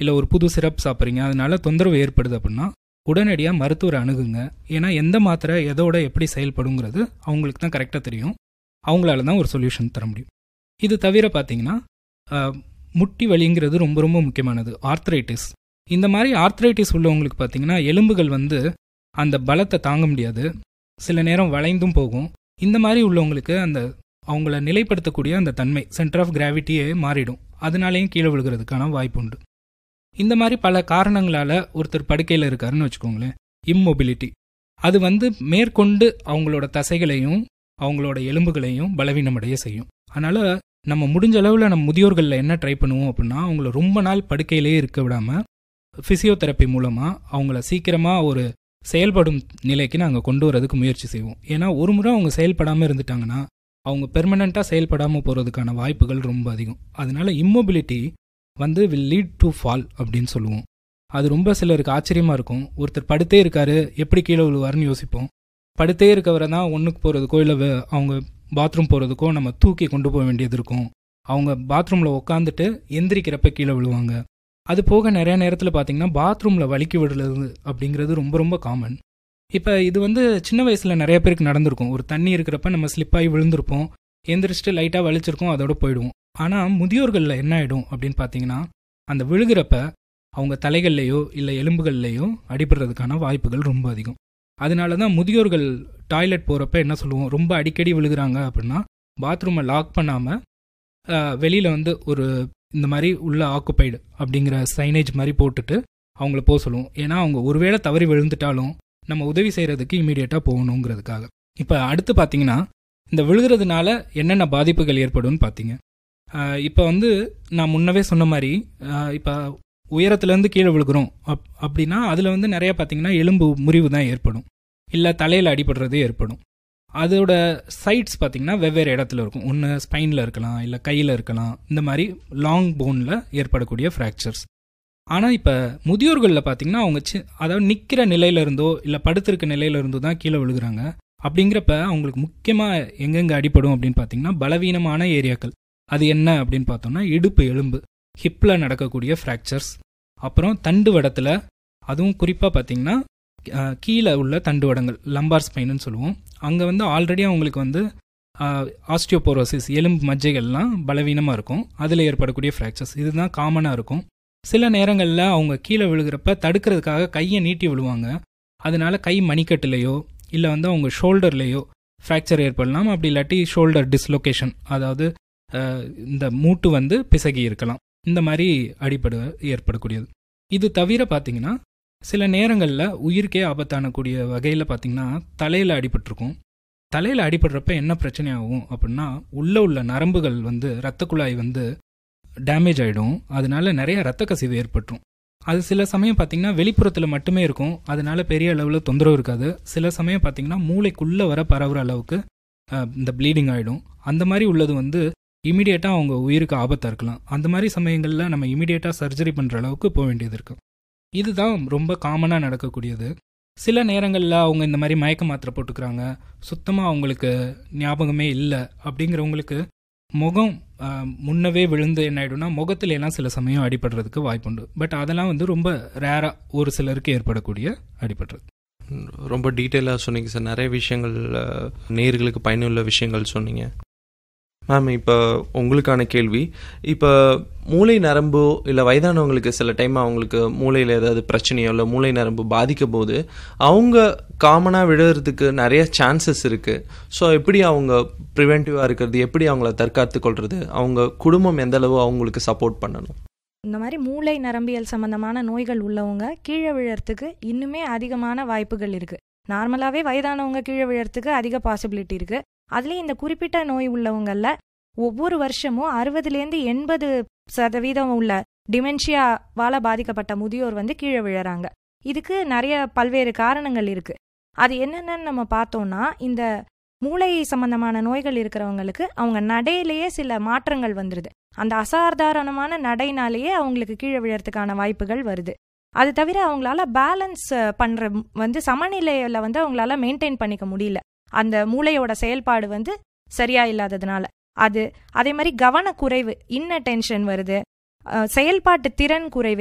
இல்லை ஒரு புது சிரப் சாப்பிட்றீங்க அதனால தொந்தரவு ஏற்படுது அப்படின்னா உடனடியாக மருத்துவரை அணுகுங்க ஏன்னா எந்த மாத்திரை எதோட எப்படி செயல்படுங்கிறது அவங்களுக்கு தான் கரெக்டாக தெரியும் அவங்களால தான் ஒரு சொல்யூஷன் தர முடியும் இது தவிர பார்த்தீங்கன்னா அஹ், முட்டி வலிங்கிறது ரொம்ப ரொம்ப முக்கியமானது ஆர்த்ரைட்டிஸ் இந்த மாதிரி ஆர்த்ரைட்டிஸ் உள்ளவங்களுக்கு பார்த்தீங்கன்னா எலும்புகள் வந்து அந்த பலத்தை தாங்க முடியாது சில நேரம் வளைந்தும் போகும் இந்த மாதிரி உள்ளவங்களுக்கு அந்த அவங்கள நிலைப்படுத்தக்கூடிய அந்த தன்மை சென்டர் ஆஃப் கிராவிட்டியே மாறிடும் அதனாலேயும் கீழே விழுகிறதுக்கான வாய்ப்பு உண்டு இந்த மாதிரி பல காரணங்களால ஒருத்தர் படுக்கையில் இருக்காருன்னு வச்சுக்கோங்களேன் இம்மொபிலிட்டி அது வந்து மேற்கொண்டு அவங்களோட தசைகளையும் அவங்களோட எலும்புகளையும் பலவீனமடைய செய்யும் அதனால நம்ம முடிஞ்ச அளவில் நம்ம முதியோர்களில் என்ன ட்ரை பண்ணுவோம் அப்படின்னா அவங்கள ரொம்ப நாள் படுக்கையிலே இருக்க விடாம ஃபிசியோதெரப்பி மூலமாக அவங்கள சீக்கிரமாக ஒரு செயல்படும் நிலைக்கு நாங்கள் கொண்டு வரதுக்கு முயற்சி செய்வோம் ஏன்னா ஒரு முறை அவங்க செயல்படாமல் இருந்துட்டாங்கன்னா அவங்க பெர்மனண்ட்டாக செயல்படாமல் போகிறதுக்கான வாய்ப்புகள் ரொம்ப அதிகம் அதனால இம்மொபிலிட்டி வந்து வில் லீட் டு ஃபால் அப்படின்னு சொல்லுவோம் அது ரொம்ப சிலருக்கு ஆச்சரியமாக இருக்கும் ஒருத்தர் படுத்தே இருக்காரு எப்படி கீழே விழுவாருன்னு யோசிப்போம் படுத்தே இருக்கவரை தான் ஒன்றுக்கு போகிறதுக்கோ இல்லை அவங்க பாத்ரூம் போகிறதுக்கோ நம்ம தூக்கி கொண்டு போக வேண்டியது இருக்கும் அவங்க பாத்ரூமில் உட்காந்துட்டு எந்திரிக்கிறப்ப கீழே விழுவாங்க அது போக நிறைய நேரத்தில் பார்த்தீங்கன்னா பாத்ரூமில் வலிக்கி விடுறது அப்படிங்கிறது ரொம்ப ரொம்ப காமன் இப்போ இது வந்து சின்ன வயசில் நிறைய பேருக்கு நடந்திருக்கும் ஒரு தண்ணி இருக்கிறப்ப நம்ம ஸ்லிப்பாகி விழுந்திருப்போம் எந்திரிச்சிட்டு லைட்டாக வலிச்சிருக்கோம் அதோட போயிடுவோம் ஆனால் முதியோர்களில் என்ன ஆகிடும் அப்படின்னு பார்த்தீங்கன்னா அந்த விழுகிறப்ப அவங்க தலைகள்லையோ இல்லை எலும்புகள்லையோ அடிபடுறதுக்கான வாய்ப்புகள் ரொம்ப அதிகம் அதனால தான் முதியோர்கள் டாய்லெட் போகிறப்ப என்ன சொல்லுவோம் ரொம்ப அடிக்கடி விழுகிறாங்க அப்படின்னா பாத்ரூமை லாக் பண்ணாமல் வெளியில் வந்து ஒரு இந்த மாதிரி உள்ள ஆக்குப்பைடு அப்படிங்கிற சைனேஜ் மாதிரி போட்டுட்டு அவங்கள போக சொல்லுவோம் ஏன்னா அவங்க ஒருவேளை தவறி விழுந்துட்டாலும் நம்ம உதவி செய்கிறதுக்கு இமீடியட்டாக போகணுங்கிறதுக்காக இப்போ அடுத்து பார்த்தீங்கன்னா இந்த விழுகிறதுனால என்னென்ன பாதிப்புகள் ஏற்படும்னு பார்த்தீங்க இப்போ வந்து நான் முன்னவே சொன்ன மாதிரி இப்போ உயரத்துலேருந்து கீழே விழுகிறோம் அப் அப்படின்னா அதில் வந்து நிறைய பார்த்தீங்கன்னா எலும்பு முறிவு தான் ஏற்படும் இல்லை தலையில் அடிபடுறது ஏற்படும் அதோட சைட்ஸ் பார்த்தீங்கன்னா வெவ்வேறு இடத்துல இருக்கும் ஒன்று ஸ்பைனில் இருக்கலாம் இல்லை கையில் இருக்கலாம் இந்த மாதிரி லாங் போனில் ஏற்படக்கூடிய ஃப்ராக்சர்ஸ் ஆனால் இப்போ முதியோர்களில் பார்த்தீங்கன்னா அவங்க சி அதாவது நிற்கிற நிலையில இருந்தோ இல்லை படுத்திருக்க நிலையில இருந்தோ தான் கீழே விழுகிறாங்க அப்படிங்கிறப்ப அவங்களுக்கு முக்கியமாக எங்கெங்கே அடிப்படும் அப்படின்னு பார்த்தீங்கன்னா பலவீனமான ஏரியாக்கள் அது என்ன அப்படின்னு பார்த்தோம்னா இடுப்பு எலும்பு ஹிப்பில் நடக்கக்கூடிய ஃப்ராக்சர்ஸ் அப்புறம் தண்டு வடத்தில் அதுவும் குறிப்பாக பார்த்தீங்கன்னா கீழே உள்ள தண்டு வடங்கள் லம்பார் ஸ்பைனுன்னு சொல்லுவோம் அங்கே வந்து ஆல்ரெடி அவங்களுக்கு வந்து ஆஸ்டியோபோரோசிஸ் எலும்பு மஜ்ஜைகள்லாம் பலவீனமாக இருக்கும் அதில் ஏற்படக்கூடிய ஃப்ராக்சர்ஸ் இதுதான் காமனாக இருக்கும் சில நேரங்களில் அவங்க கீழே விழுகிறப்ப தடுக்கிறதுக்காக கையை நீட்டி விழுவாங்க அதனால கை மணிக்கட்டுலேயோ இல்லை வந்து அவங்க ஷோல்டர்லேயோ ஃப்ராக்சர் ஏற்படலாம் அப்படி இல்லாட்டி ஷோல்டர் டிஸ்லொகேஷன் அதாவது இந்த மூட்டு வந்து பிசகி இருக்கலாம் இந்த மாதிரி அடிப்படை ஏற்படக்கூடியது இது தவிர பார்த்தீங்கன்னா சில நேரங்களில் உயிருக்கே ஆபத்தானக்கூடிய வகையில் பார்த்தீங்கன்னா தலையில் அடிபட்டிருக்கும் தலையில் அடிபடுறப்ப என்ன பிரச்சனை ஆகும் அப்படின்னா உள்ளே உள்ள நரம்புகள் வந்து இரத்த குழாய் வந்து டேமேஜ் ஆகிடும் அதனால நிறைய ரத்த கசிவு ஏற்பட்டுரும் அது சில சமயம் பார்த்தீங்கன்னா வெளிப்புறத்தில் மட்டுமே இருக்கும் அதனால பெரிய அளவில் தொந்தரவு இருக்காது சில சமயம் பார்த்தீங்கன்னா மூளைக்குள்ளே வர பரவுற அளவுக்கு இந்த ப்ளீடிங் ஆகிடும் அந்த மாதிரி உள்ளது வந்து இமீடியட்டாக அவங்க உயிருக்கு ஆபத்தாக இருக்கலாம் அந்த மாதிரி சமயங்களில் நம்ம இமீடியட்டாக சர்ஜரி பண்ணுற அளவுக்கு போக வேண்டியது இருக்கும் இதுதான் ரொம்ப காமனாக நடக்கக்கூடியது சில நேரங்களில் அவங்க இந்த மாதிரி மயக்க மாத்திரை போட்டுக்கிறாங்க சுத்தமாக அவங்களுக்கு ஞாபகமே இல்லை அப்படிங்கிறவங்களுக்கு முகம் முன்னவே விழுந்து என்ன ஆகிடும்னா முகத்துல எல்லாம் சில சமயம் அடிபடுறதுக்கு வாய்ப்புண்டு பட் அதெல்லாம் வந்து ரொம்ப ரேராக ஒரு சிலருக்கு ஏற்படக்கூடிய அடிபடுறது ரொம்ப டீட்டெயிலாக சொன்னீங்க சார் நிறைய விஷயங்கள் நேர்களுக்கு பயனுள்ள விஷயங்கள் சொன்னீங்க மேம் இப்போ உங்களுக்கான கேள்வி இப்போ மூளை நரம்போ இல்லை வயதானவங்களுக்கு சில டைம் அவங்களுக்கு மூளையில் ஏதாவது பிரச்சனையோ இல்லை மூளை நரம்பு பாதிக்க போது அவங்க காமனாக விழுறதுக்கு நிறைய சான்சஸ் இருக்குது ஸோ எப்படி அவங்க ப்ரிவென்டிவாக இருக்கிறது எப்படி அவங்கள தற்காத்து கொள்வது அவங்க குடும்பம் எந்த அளவு அவங்களுக்கு சப்போர்ட் பண்ணணும் இந்த மாதிரி மூளை நரம்பியல் சம்பந்தமான நோய்கள் உள்ளவங்க கீழே விழறதுக்கு இன்னுமே அதிகமான வாய்ப்புகள் இருக்குது நார்மலாகவே வயதானவங்க கீழே விழறதுக்கு அதிக பாசிபிலிட்டி இருக்குது அதுலேயும் இந்த குறிப்பிட்ட நோய் உள்ளவங்கள ஒவ்வொரு வருஷமும் அறுபதுலேருந்து எண்பது சதவீதம் உள்ள டிமென்ஷியாவால் பாதிக்கப்பட்ட முதியோர் வந்து கீழே விழறாங்க இதுக்கு நிறைய பல்வேறு காரணங்கள் இருக்கு அது என்னென்னு நம்ம பார்த்தோம்னா இந்த மூளை சம்பந்தமான நோய்கள் இருக்கிறவங்களுக்கு அவங்க நடையிலேயே சில மாற்றங்கள் வந்துடுது அந்த அசாதாரணமான நடைனாலேயே அவங்களுக்கு கீழே விழறதுக்கான வாய்ப்புகள் வருது அது தவிர அவங்களால பேலன்ஸ் பண்ற வந்து சமநிலையில வந்து அவங்களால மெயின்டைன் பண்ணிக்க முடியல அந்த மூளையோட செயல்பாடு வந்து சரியா இல்லாததுனால அது அதே மாதிரி கவனக்குறைவு இன்ன டென்ஷன் வருது செயல்பாட்டு திறன் குறைவு